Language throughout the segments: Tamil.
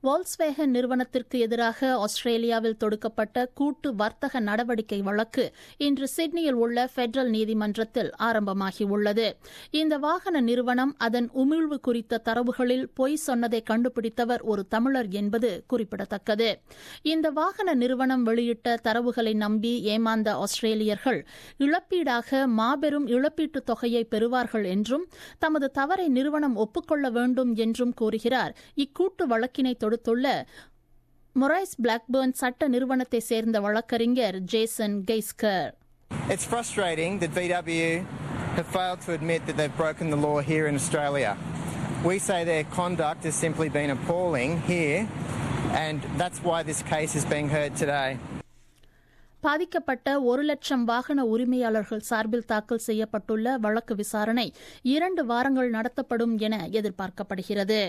வால்ஸ்வேகன் நிறுவனத்திற்கு எதிராக ஆஸ்திரேலியாவில் தொடுக்கப்பட்ட கூட்டு வர்த்தக நடவடிக்கை வழக்கு இன்று சிட்னியில் உள்ள பெடரல் நீதிமன்றத்தில் ஆரம்பமாகியுள்ளது இந்த வாகன நிறுவனம் அதன் உமிழ்வு குறித்த தரவுகளில் பொய் சொன்னதை கண்டுபிடித்தவர் ஒரு தமிழர் என்பது குறிப்பிடத்தக்கது இந்த வாகன நிறுவனம் வெளியிட்ட தரவுகளை நம்பி ஏமாந்த ஆஸ்திரேலியர்கள் இழப்பீடாக மாபெரும் இழப்பீட்டுத் தொகையை பெறுவார்கள் என்றும் தமது தவறை நிறுவனம் ஒப்புக்கொள்ள வேண்டும் என்றும் கூறுகிறார் இக்கூட்டு வழக்கினை தொடுத்துள்ள மொரைஸ் பிளாக்பர்ன் சட்ட நிறுவனத்தை சேர்ந்த வழக்கறிஞர் ஜேசன் கெய்ஸ்கர் It's frustrating that VW have failed to admit that they've broken the law here in Australia. We say their conduct has simply been appalling here, and that's why this case is being heard today. பாதிக்கப்பட்ட ஒரு லட்சம் வாகன உரிமையாளர்கள் சார்பில் தாக்கல் செய்யப்பட்டுள்ள வழக்கு விசாரணை இரண்டு வாரங்கள் நடத்தப்படும் என எதிர்பார்க்கப்படுகிறது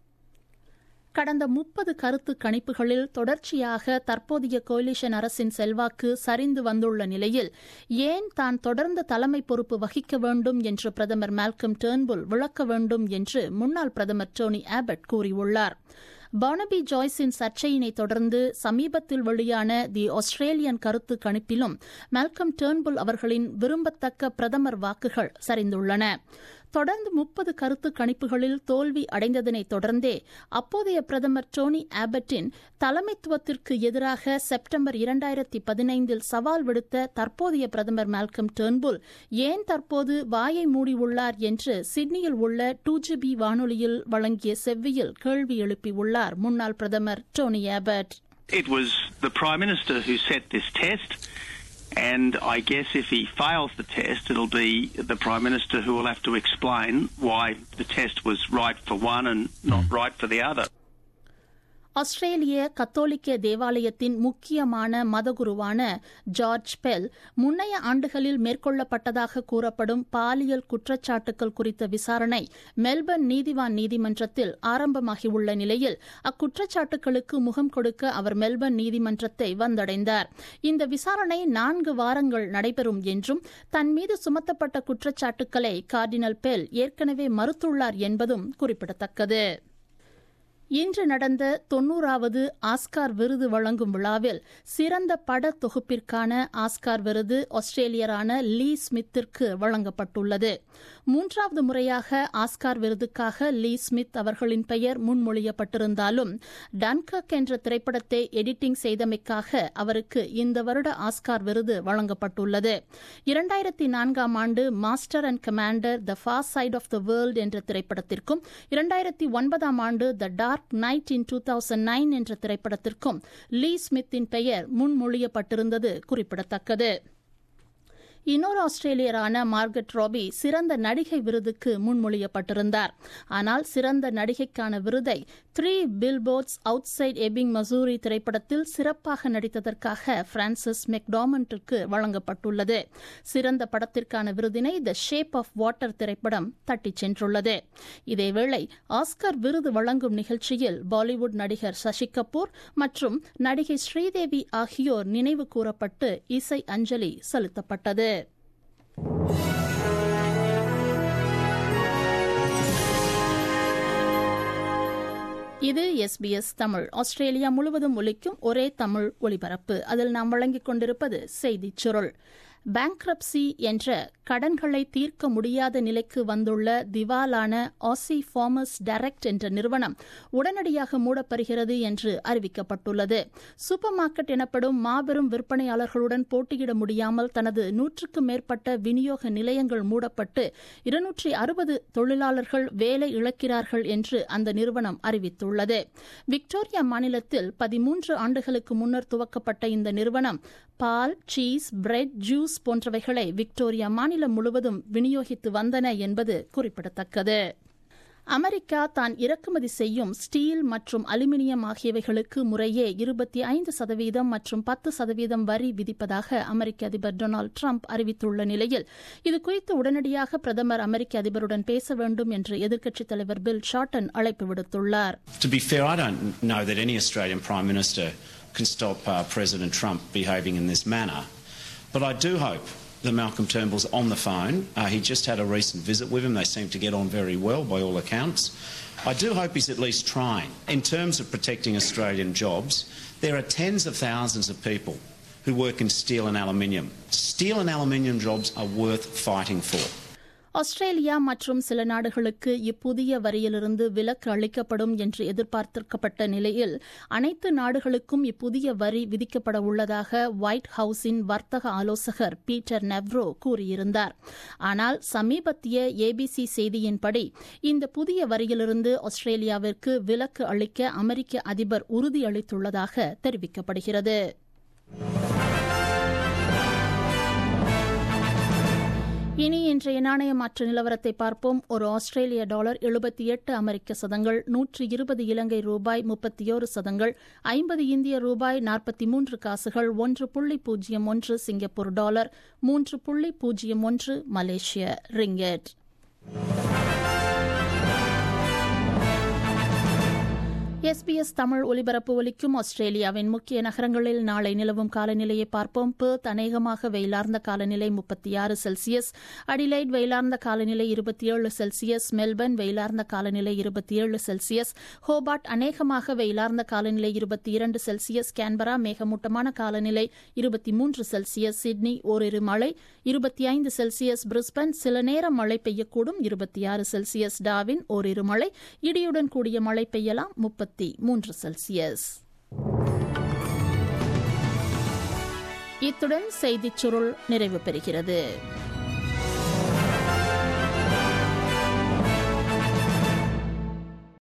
கடந்த முப்பது கருத்து கணிப்புகளில் தொடர்ச்சியாக தற்போதைய கோலிஷன் அரசின் செல்வாக்கு சரிந்து வந்துள்ள நிலையில் ஏன் தான் தொடர்ந்து தலைமை பொறுப்பு வகிக்க வேண்டும் என்று பிரதமர் மால்கம் டேர்ன்புல் விளக்க வேண்டும் என்று முன்னாள் பிரதமர் டோனி ஆபட் கூறியுள்ளார் பானபி ஜாய்ஸின் சர்ச்சையினை தொடர்ந்து சமீபத்தில் வெளியான தி ஆஸ்திரேலியன் கருத்து கணிப்பிலும் மால்கம் டேர்ன்புல் அவர்களின் விரும்பத்தக்க பிரதமர் வாக்குகள் சரிந்துள்ளன தொடர்ந்து முப்பது கருத்து கணிப்புகளில் தோல்வி அடைந்ததனை தொடர்ந்தே அப்போதைய பிரதமர் டோனி ஆபட்டின் தலைமைத்துவத்திற்கு எதிராக செப்டம்பர் இரண்டாயிரத்தி பதினைந்தில் சவால் விடுத்த தற்போதைய பிரதமர் மால்கம் டேர்ன்புல் ஏன் தற்போது வாயை மூடியுள்ளார் என்று சிட்னியில் உள்ள டூ ஜிபி வானொலியில் வழங்கிய செவ்வியில் கேள்வி எழுப்பியுள்ளார் முன்னாள் பிரதமர் Tony Abbott It was the Prime Minister who set this test, and I guess if he fails the test, it'll be the Prime Minister who will have to explain why the test was right for one and not right for the other. ஆஸ்திரேலிய கத்தோலிக்க தேவாலயத்தின் முக்கியமான மதகுருவான ஜார்ஜ் பெல் முன்னைய ஆண்டுகளில் மேற்கொள்ளப்பட்டதாக கூறப்படும் பாலியல் குற்றச்சாட்டுகள் குறித்த விசாரணை மெல்பர்ன் நீதிவான் நீதிமன்றத்தில் ஆரம்பமாகியுள்ள நிலையில் அக்குற்றச்சாட்டுகளுக்கு முகம் கொடுக்க அவர் மெல்பர்ன் நீதிமன்றத்தை வந்தடைந்தார் இந்த விசாரணை நான்கு வாரங்கள் நடைபெறும் என்றும் தன் மீது சுமத்தப்பட்ட குற்றச்சாட்டுக்களை கார்டினல் பெல் ஏற்கனவே மறுத்துள்ளார் என்பதும் குறிப்பிடத்தக்கது இன்று நடந்த தொன்னூறாவது ஆஸ்கார் விருது வழங்கும் விழாவில் சிறந்த பட தொகுப்பிற்கான ஆஸ்கார் விருது ஆஸ்திரேலியரான லீ ஸ்மித்திற்கு வழங்கப்பட்டுள்ளது மூன்றாவது முறையாக ஆஸ்கார் விருதுக்காக லீ ஸ்மித் அவர்களின் பெயர் முன்மொழியப்பட்டிருந்தாலும் டன்கக் என்ற திரைப்படத்தை எடிட்டிங் செய்தமைக்காக அவருக்கு இந்த வருட ஆஸ்கார் விருது வழங்கப்பட்டுள்ளது இரண்டாயிரத்தி நான்காம் ஆண்டு Master and Commander the far side of the world என்ற திரைப்படத்திற்கும் இரண்டாயிரத்தி ஒன்பதாம் ஆண்டு the dark knight in two thousand nine என்ற திரைப்படத்திற்கும் லீ ஸ்மித்தின் பெயர் முன்மொழியப்பட்டிருந்தது குறிப்பிடத்தக்கது இன்னொரு ஆஸ்திரேலியரான மார்கட் ராபி சிறந்த நடிகை விருதுக்கு முன்மொழியப்பட்டிருந்தார் ஆனால் சிறந்த நடிகைக்கான விருதை three billboards outside Ebbing Missouri திரைப்படத்தில் சிறப்பாக நடித்ததற்காக பிரான்சிஸ் மெக்டாமண்டிற்கு வழங்கப்பட்டுள்ளது சிறந்த படத்திற்கான விருதினை த ஷேப் ஆஃப் வாட்டர் திரைப்படம் தட்டிச் சென்றுள்ளது இதேவேளை ஆஸ்கர் விருது வழங்கும் நிகழ்ச்சியில் பாலிவுட் நடிகர் சசி கபூர் மற்றும் நடிகை ஸ்ரீதேவி ஆகியோர் நினைவு கூறப்பட்டு இசை அஞ்சலி செலுத்தப்பட்டது இது எஸ்பிஎஸ் தமிழ் ஆஸ்திரேலியா முழுவதும் ஒலிக்கும் ஒரே தமிழ் ஒலிபரப்பு அதில் நாம் வழங்கிக் கொண்டிருப்பது செய்திச் சுருள் பேங்க்ரப்சி என்ற கடன்களை தீர்க்க முடியாத நிலைக்கு வந்துள்ள திவாலான ஆசி ஃபார்மர்ஸ் டைரக்ட் என்ற நிறுவனம் உடனடியாக மூடப்படுகிறது என்று அறிவிக்கப்பட்டுள்ளது சூப்பர் மார்க்கெட் எனப்படும் மாபெரும் விற்பனையாளர்களுடன் போட்டியிட முடியாமல் தனது நூற்றுக்கும் மேற்பட்ட விநியோக நிலையங்கள் மூடப்பட்டு இருநூற்றி அறுபது தொழிலாளர்கள் வேலை இழக்கிறார்கள் என்று அந்த நிறுவனம் அறிவித்துள்ளது விக்டோரியா மாநிலத்தில் பதிமூன்று ஆண்டுகளுக்கு முன்னர் துவக்கப்பட்ட இந்த நிறுவனம் பால் சீஸ் பிரெட் ஜூஸ் போன்றவைகளை விக்டோரியா மாநிலம் முழுவதும் விநியோகித்து வந்தன என்பது குறிப்பிடத்தக்கது அமெரிக்கா தான் இறக்குமதி செய்யும் ஸ்டீல் மற்றும் அலுமினியம் ஆகியவைகளுக்கு முறையே இருபத்தி ஐந்து சதவீதம் மற்றும் பத்து சதவீதம் வரி விதிப்பதாக அமெரிக்க அதிபர் டொனால்டு ட்ரம்ப் அறிவித்துள்ள நிலையில் இதுகுறித்து உடனடியாக பிரதமர் அமெரிக்க அதிபருடன் பேச வேண்டும் என்று எதிர்க்கட்சித் தலைவர் பில் ஷார்டன் அழைப்பு விடுத்துள்ளார் To be fair, I don't know that any Australian Prime Minister can stop uh, President Trump behaving in this manner. But I do hope the Malcolm Turnbulls on the phone. Uh, he just had a recent visit with him. They seem to get on very well by all accounts. I do hope he's at least trying. In terms of protecting Australian jobs, there are tens of thousands of people who work in steel and aluminium. Steel and aluminium jobs are worth fighting for. Australia மற்றும் சில நாடுகளுக்கு இப்புதிய வரியிலிருந்து விலக்கு அளிக்கப்படும் என்று எதிர்பார்த்திருக்கப்பட்ட நிலையில் அனைத்து நாடுகளுக்கும் இப்புதிய வரி விதிக்கப்பட உள்ளதாக ஒயிட் ஹவுஸின் வர்த்தக ஆலோசகர் பீட்டர் நெவ்ரோ கூறியிருந்தார் ஆனால் சமீபத்திய ஏபிசி செய்தியின்படி இந்த புதிய வரியிலிருந்து ஆஸ்திரேலியாவிற்கு விலக்கு அளிக்க அமெரிக்க அதிபர் உறுதியளித்துள்ளதாக தெரிவிக்கப்படுகிறது இனி இன்றைய நாணய மாற்று நிலவரத்தை பார்ப்போம் ஒரு ஆஸ்திரேலிய டாலர் எழுபத்தி எட்டு அமெரிக்க சதங்கள் நூற்றி இருபது இலங்கை ரூபாய் முப்பத்தியோரு சதங்கள் ஐம்பது இந்திய ரூபாய் நாற்பத்தி மூன்று காசுகள் ஒன்று புள்ளி பூஜ்ஜியம் ஒன்று சிங்கப்பூர் டாலர் மூன்று புள்ளி பூஜ்ஜியம் ஒன்று மலேசிய ரிங்கெட் எஸ்பிஎஸ் தமிழ் ஒலிபரப்பு ஒலிக்கும் ஆஸ்திரேலியாவின் முக்கிய நகரங்களில் நாளை நிலவும் காலநிலையை பார்ப்போம் பேர்த் அநேகமாக வெயிலார்ந்த காலநிலை முப்பத்தி ஆறு செல்சியஸ் அடிலைட் வெயிலார்ந்த காலநிலை இருபத்தி ஏழு செல்சியஸ் மெல்பர்ன் வெயிலார்ந்த காலநிலை இருபத்தி ஏழு செல்சியஸ் ஹோபார்ட் அநேகமாக வெயிலார்ந்த காலநிலை இருபத்தி இரண்டு செல்சியஸ் கேன்பரா மேகமூட்டமான காலநிலை இருபத்தி மூன்று செல்சியஸ் சிட்னி ஓரிரு மழை இருபத்தி ஐந்து செல்சியஸ் பிரிஸ்பன் சில நேரம் மழை பெய்யக்கூடும் இருபத்தி ஆறு செல்சியஸ் டாவின் ஓரிரு மழை இடியுடன் கூடிய மழை பெய்யலாம் முப்பத்தி மூன்று செல்சியஸ் இத்துடன் செய்திச் சுருள் நிறைவு பெறுகிறது